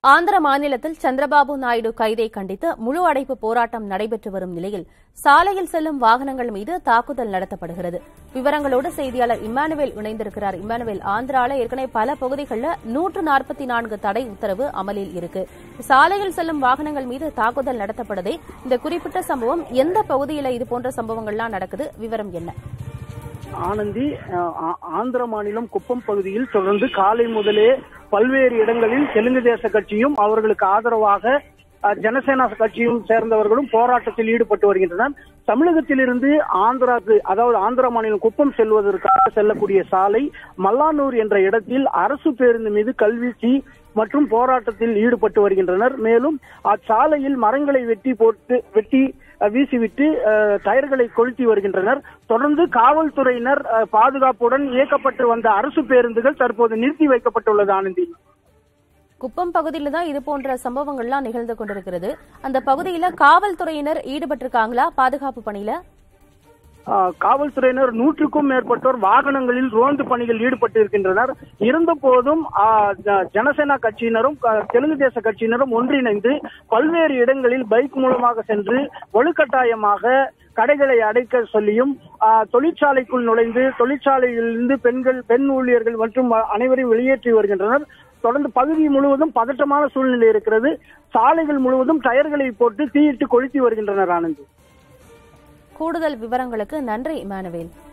ஆந்திர மாநிலத்தில் சந்திரபாபு நாயுடு கைதை கண்டித்து முழு அடைப்பு போராட்டம் நடைபெற்று வரும் நிலையில் சாலையில் செல்லும் வாகனங்கள் மீது தாக்குதல் நடத்தப்படுகிறது விவரங்களோடு செய்தியாளர் இம்மானுவேல் இணைந்திருக்கிறார் இம்மானுவேல் ஆந்திரால ஏற்கனவே பல பகுதிகளில் நூற்று நாற்பத்தி நான்கு தடை உத்தரவு அமலில் இருக்கு சாலையில் செல்லும் வாகனங்கள் மீது தாக்குதல் நடத்தப்படுதே இந்த குறிப்பிட்ட சம்பவம் எந்த பகுதியில் இது போன்ற சம்பவங்கள்லாம் நடக்குது விவரம் என்ன ஆனந்தி அஹ், ஆ- ஆந்திர மாநிலம் குப்பம் பகுதியில் தொடர்ந்து காலை முதலே பல்வேறு இடங்களில் தெலுங்கு தேச கட்சியும் அவர்களுக்கு ஆதரவாக அஹ், ஜனசேனா கட்சியும் சேர்ந்தவர்களும் போராட்டத்தில் ஈடுபட்டு வருகின்றனர் தமிழகத்திலிருந்து ஆந்திராக்கு அதாவது ஆந்திர மாநிலம் குப்பம் செல்வதற்காக செல்லக்கூடிய சாலை மல்லானூர் என்ற இடத்தில் அரசு பேருந்து மீது கல்வீசி மற்றும் போராட்டத்தில் ஈடுபட்டு வருகின்றனர் மேலும் அச்சாலையில் மரங்களை வெட்டி போட்டு வெட்டி அஹ், வீசிவிட்டு அஹ், டயர்களை கொளுத்தி வருகின்றனர் தொடர்ந்து காவல்துறையினர் அஹ், பாதுகாப்புடன் இயக்கப்பட்டு வந்த அரசு பேருந்துகள் தற்போது நிறுத்தி வைக்கப்பட்டுள்ளது ஆனந்தி குப்பம் பகுதியில் தான் இது போன்ற சம்பவங்கள்லாம் நிகழ்ந்து கொண்டிருக்கிறது அந்த பகுதியில காவல்துறையினர் ஈடுபட்டிருக்காங்களா பாதுகாப்பு பணியில ஆஹ் காவல்துறையினர் நூற்றுக்கும் மேற்பட்டோர் வாகனங்களில் ரோந்து பணியில் ஈடுபட்டு இருக்கின்றனர் இருந்த போதும் ஆஹ் ஜ- ஜனசேனா கட்சியினரும் க- தெலுங்கு தேச கட்சியினரும் ஒன்றிணைந்து பல்வேறு இடங்களில் பைக் மூலமாக சென்று வலுக்கட்டாயமாக கடைகளை அடைக்க சொல்லியும் ஆஹ் தொழிற்சாலைக்குள் நுழைந்து தொழிற்சாலையிலிருந்து பெண்கள் பெண் ஊழியர்கள் மற்றும் அனைவரையும் வெளியேற்றி வருகின்றனர் தொடர்ந்து பகுதி முழுவதும் பதட்டமான சூழ்நிலை இருக்கிறது சாலைகள் முழுவதும் டயர்களை போட்டு தீயிட்டு கொளுத்தி வருகின்றனர் ஆனந்த் கூடுதல் விவரங்களுக்கு நன்றி இமானுவேல்